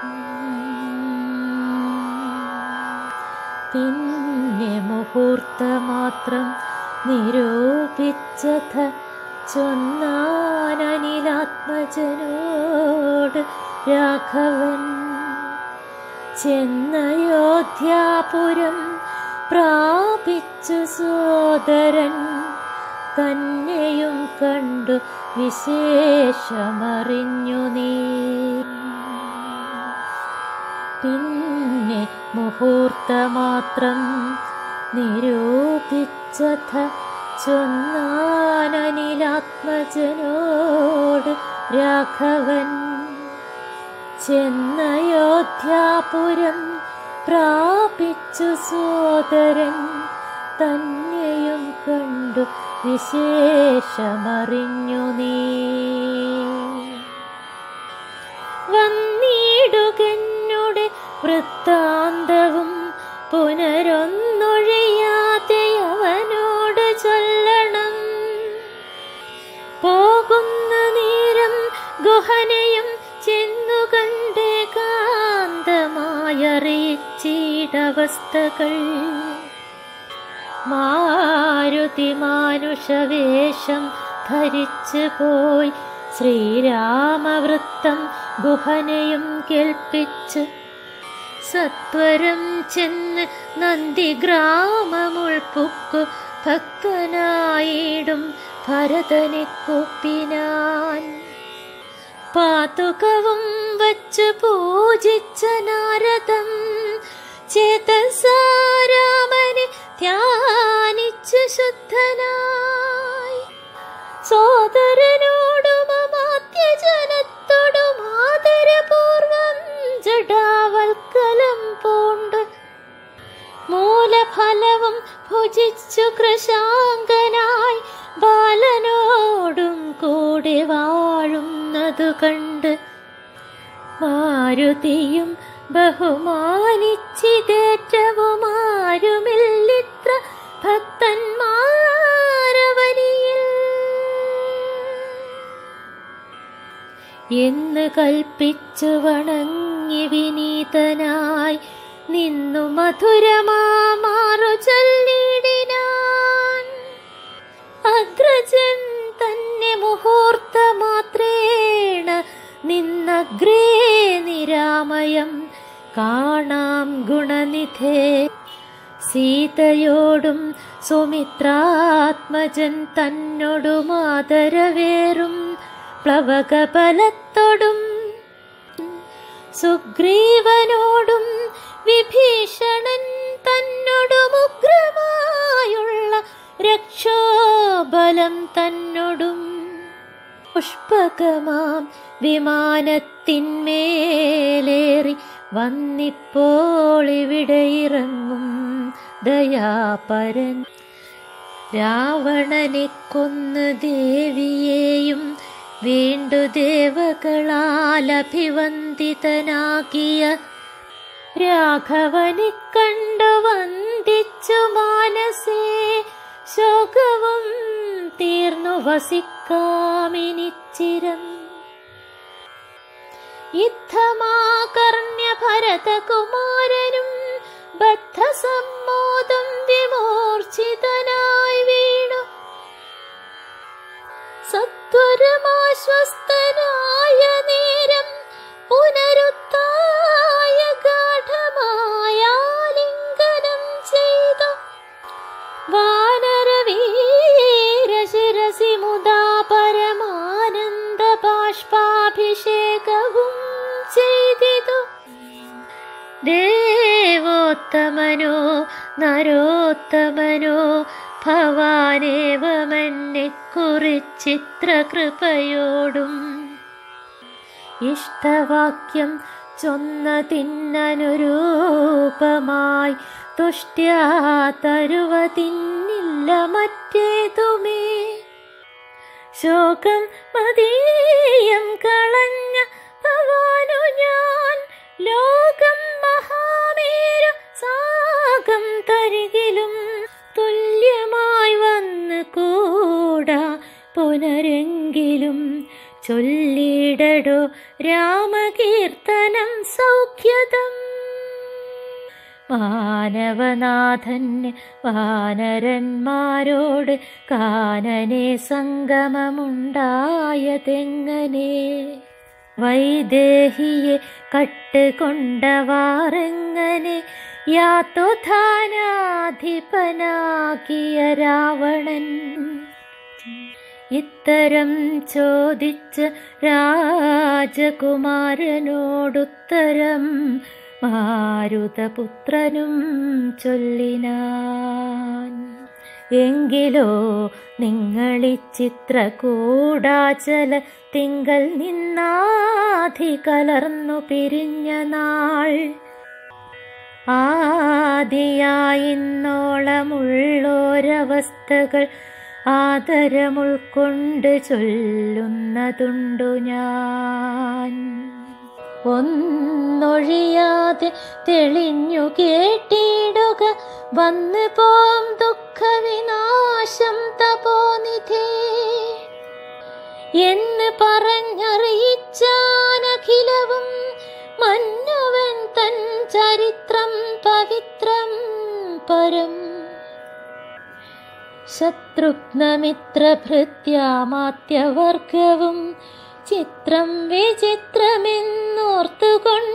പിന്നെ മുഹൂർത്തമാത്രം നിരൂപിച്ചഥ ചൊന്നാനനിലാത്മജനോട് രാഘവൻ ചെന്നയോധ്യാപുരം പ്രാപിച്ചു സോദരൻ തന്നെയും കണ്ടു വിശേഷമറിഞ്ഞു നീ പിന്നെ മുഹൂർത്തമാത്രം നിരൂപിച്ചഥ ചൊന്നാനനിലാത്മജനോട് രാഘവൻ ചെന്നയോധ്യാപുരം പ്രാപിച്ചു സോദരൻ തന്നെയും കണ്ടു വിശേഷമറിഞ്ഞു നീ വന്നിടുകന്നുടെ വൃത്താന്തവും പുനരൊന്നൊഴിയാതെ അവനോട് ചൊല്ലണം പോകുന്ന നേരം ഗുഹനയും ചെന്നു കണ്ടേ കാന്തമായറിയിച്ചിടവസ്ഥകൾ മാരുതി മാനുഷവേഷം ധരിച്ചു പോയി ശ്രീരാമവൃത്തം ഗുഹനയും കേൾപ്പിച്ച് സത്വരം ചെന്ന് നന്ദി ഗ്രാമമുൾപ്പുക്കു ഭക്തനായിടും ഭരതനെ കൂപ്പിനാൻ പാതുകവും വച്ച് പൂജിച്ച നാരദം ചേതസാരാമനെ ധ്യാനിച്ച് ശുദ്ധനായി സോദരനോടും അമാത്യജനത്തോടും ആദരപൂർവം ജഡാവൽക്കലം പൂണ്ട് മൂലഫലവും ഭുജിച്ചു കൃശാങ്കനായി ബാലനോടും കൂടെ വാഴുന്നതു കണ്ട് മാരുതിയും ബഹുമാനിച്ചിതേറ്റവും ആരുമില്ലിത്ര ഭക്തന്മാരവനിയിൽ എന്ന് കൽപ്പിച്ചു വണങ്ങി വിനീതനായി നിന്നു മധുരമാറു ചൊല്ലിടിനാൻ അഗ്രജൻ തന്നെ മുഹൂർത്തമാത്രേണ നിന്നഗ്രേ നിരാമയം കാണാം ഗുണനിധേ സീതയോടും സുമിത്രാത്മജൻ തന്നോടും ആദരവേറും പ്ലവകബലത്തോടും സുഗ്രീവനോടും വിഭീഷണൻ തന്നോടും ഉഗ്രമായുള്ള രക്ഷോബലം തന്നോടും പുഷ്പകമാം വിമാനത്തിന്മേലേറി വന്നിപ്പോൾ ഇവിടെ ഇറങ്ങും ദയാപരൻ രാവണനെ കൊന്ന് ദേവിയെയും വീണ്ടു ദേവകളാൽ അഭിവന്ദിതനാകിയ രാഘവനെ കണ്ടു വന്ദിച്ചു മാനസേ ശോകവും തീർന്നു വസിക്കാമിനിച്ചിരം യുദ്ധമാകർണ്യ ഭരതകുമാരനും ബദ്ധസമ്മോദം വിമൂർച്ഛിതനായി വീണു സത്വരമാശ്വസ്തനായ നേരം പുനരുത്തായ ഗാഠമായ ലിംഗനം ചെയ്തു വാനരവീരശിരസി മുദാ പരമാനന്ദ ബാഷ്പാഭിഷേകവും ചെയ്തിതു ദേവോത്തമനോ നരോത്തമനോ ഭവാനേവമെന്നെ കുറിച്ചിത്ര കൃപയോടും ഇഷ്ടവാക്യം ചൊന്നതിന്നനുരൂപമായി തുഷ്ട്യാ തരുവതിന്നില്ല മറ്റേതുമേ ശോകം മതീയം കളഞ്ഞ ഭവാനു ഞാൻ ലോകം മഹാമേരു സാഗം തരികിലും തുല്യമായി വന്ന് കൂടാ പുനരെങ്കിലും ചൊല്ലിടടോ രാ രാമകീർത്തനം സൗഖ്യതം മാനവനാഥന് വാനരന്മാരോട് കാനനെ സംഗമമുണ്ടായതെങ്ങനെ വൈദേഹിയെ കട്ടുകൊണ്ടവാറെങ്ങനെ യാത്തൊധാനാധിപനാക്കിയ രാവണൻ ഇത്തരം ചോദിച്ച രാജകുമാരനോടുത്തരം മാരുതപുത്രനും ചൊല്ലിനാൻ എങ്കിലോ നിങ്ങളി ചിത്രകൂടാചല തിങ്കൽ നിന്നാധി കലർന്നു പിരിഞ്ഞ നാൾ ആദിയായിന്നോളമുള്ളോരവസ്ഥകൾ ആദരമുൾക്കൊണ്ട് ചൊല്ലുന്നതുണ്ടു ഞാൻ ഒന്നൊഴിയാതെ തെളിഞ്ഞു കേട്ടിടുക വന്നു പോം ദുഃഖവിനാശം തപോനിധേ എന്ന് പറഞ്ഞറിയിച്ചാനഖിലവും മന്നവൻ തൻ ചരിത്രം പവിത്രം പരം ശത്രുഘ്നമിത്രഭൃത്യാമാത്യവർഗവും ചിത്രം വിചിത്രമെന്നോർത്തുകൊണ്ട്